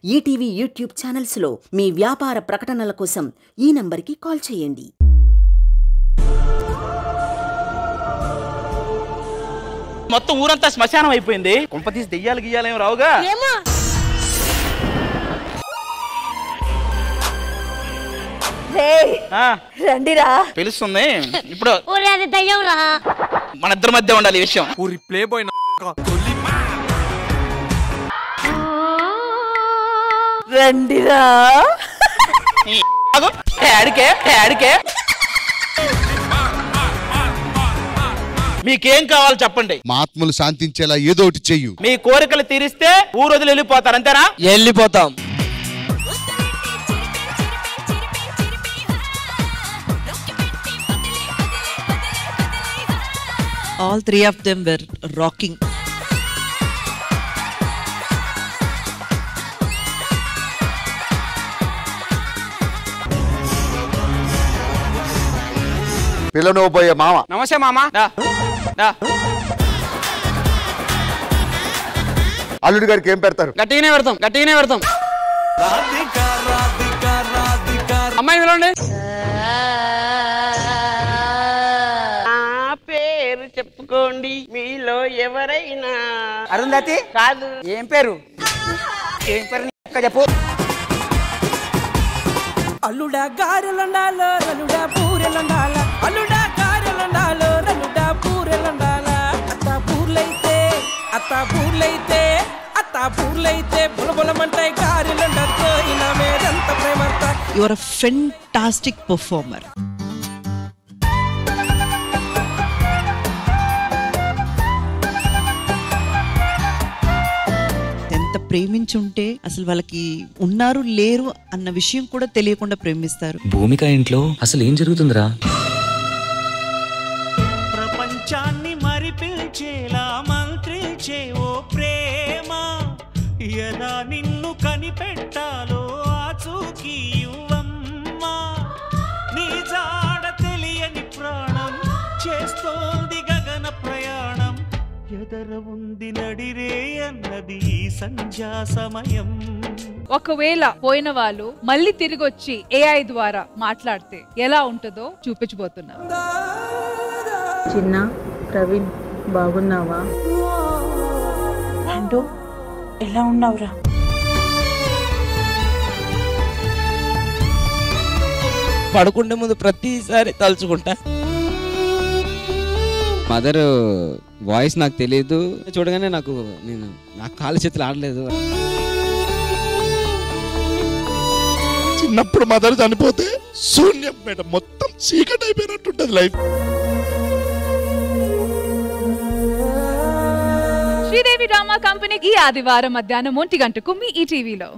ETV YouTube ఛానల్స్లో మీ వ్యాపార ప్రకటనల కోసం ఈ నంబర్కి కాల్ చేయండి మొత్తం ఊరంతా శ్మశానం అయిపోయింది కుంపతీసి దెయ్యాలు గియ్యాలేం రావుగా ఏమో ఆ, రండిరా పిలుస్తుంది ఇప్పుడు ఊరే అది దయ్యం రా మన ఇద్దరి మధ్య ఉండాలి ఈ విషయం ఊరి ప్లే బాయ్ రండిరా ఈ ఆగు. ఏ, అడికే ఏ, అడికే మీకేం కావాలో చెప్పండి మా ఆత్మలు శాంతించేలా ఏదో ఒకటి చెయ్యు మీ కోరికలు తీరిస్తే ఊరు వదిలి వెళ్ళిపోతారు అంతేనా వెళ్ళిపోతాం all three of them were rocking పిల్లనోబోయే మామ నమస్తే మామ దా, దా. అల్లుడి గారికి ఏం పెడతారు గట్టిగానే పెడతాం గట్టిగానే పెడతాం అమ్మాయి పిలవండి నా పేరు చెప్పుకోండి మీలో ఎవరైనా అరుంధతి కాదు ఏం పేరు ఏం పేరు నీ అక్క చెప్పు అల్లుడా గారెలుండాలో రలుడా పూరెలుండాల అల్లుడా గారెలుండాలో రలుడా పూరెలుండాల అత్త పూర్లైతే అత్త పూర్లైతే అత్త పూర్లైతే బులబులమంటాయి గారెలుండతో ఈయన మీదంత ప్రేమంతా you are a fantastic performer ఎంత ప్రేమించుంటే అసలు వాళ్ళకి ఉన్నారు లేరు అన్న విషయం కూడా తెలియకుండా ప్రేమిస్తారు భూమిక ఇంట్లో అసలు ఏం జరుగుతుందిరా ప్రపంచాన్ని మరిపిల్చేలా మంత్రిల్చే ఓ ప్రేమ ఎలా నిన్ను కనిపెట్టాలో ఆచూకీ ఇవ్వమ్మా నీ జాడ తెలియని ప్రాణం చేస్తోంది గగన ప్రయాణం ఎదర ఉంది నడిరే అన్నది ఈ సంధ్యా సమయం ఒకవేళ పోయిన వాళ్ళు మళ్ళీ తిరిగి వచ్చి ఏఐ ద్వారా మాట్లాడితే ఎలా ఉంటుందో చూపించబోతున్నాం చిన్న ప్రవీణ్ బాగున్నావా అంటూ ఎలా ఉన్నావురా పడుకుంటే ముందు ప్రతిసారి తలుచుకుంటా మదర్ వాయిస్ నాకు తెలియదు చూడగానే నాకు నేను నా కాళ్ళ చేతులు ఆడలేదు చిన్నప్పుడు మదర్ చనిపోతే శూన్యం మేడం మొత్తం చీకటి అయిపోయినట్టుంటది లైఫ్ శ్రీదేవి డ్రామా కంపెనీ ఈ ఆదివారం మధ్యాహ్నం ఒంటి గంటకు మీ ఈ టీవీలో